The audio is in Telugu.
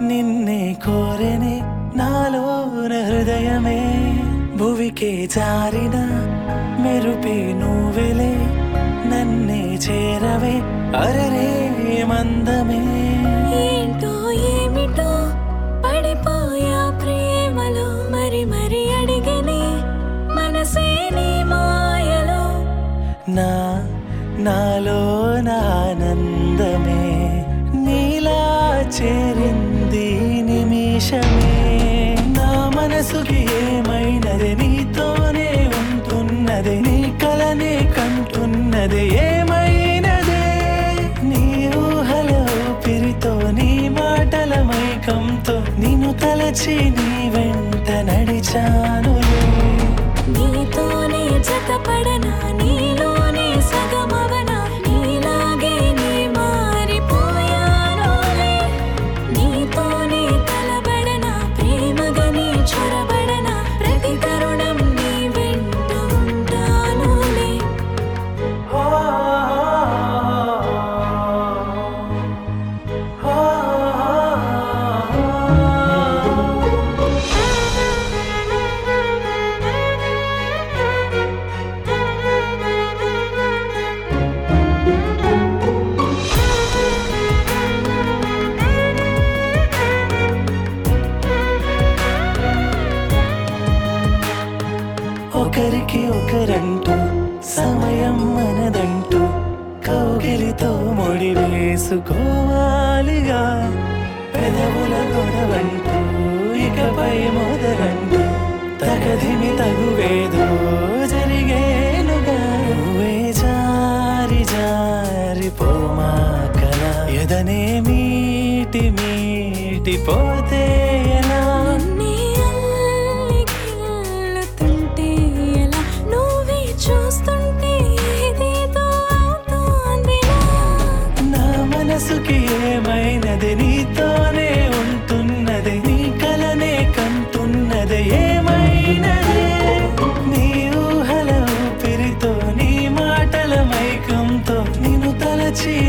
నిన్నే కోరెనే నాలోన హృదయమే భువికే జారిన మెరుపే నువ్వెలే నన్నే చేరవే అరరే మందమే ఏంటో ఏమిటో పడిపోయా ప్రేమలో మరి మరి అడిగని మనసే నీ మాయలో నా నాలో ఆనందమే నీలా చేరింది ఈ నిమిషమే నా మనసుకి ఏమైనది నీతోనే ఉంటున్నది నీ కలనే కంటున్నది ఏమైనదే నీ ఊహల ఊపిరితో నీ మాటల మైకంతో నిన్ను తలచి నీ వెంట నడిచానులే నీతోనే జతపడనా నీలోనే సగమవనా నీలాగే నీ మారిపోయానులే నీతోనే కలబడనా ప్రేమగా నీ చొరబడనా ప్రతి తరుణం నీ వెంట ఉంటానులే ఒకరికి ఒకరంటూ సమయం మనదంటూ కౌగిలితో ముడి వేసుకోవాలిగా పెదవుల గొడవంటూ ఇకపై మొదలంటూ తగదిమి తగువేదో జరిగేనుగా నువ్వే జారి జారి పోమా కల ఎదనే మీటి మీటి పోతే ఎలా నన్నే అల్లికిల్లుతుంటే ఎలా నువ్వే చూస్తుంటే ఏదేదో అవుతోందిలా నా మనసుకి ఏమైనది నీతోనే ఉంటున్నది నీ కలనే కంటున్నది ఏమైనది నీ ఊహల ఊపిరితో నీ మాటల మైకంతో నిన్ను తలచి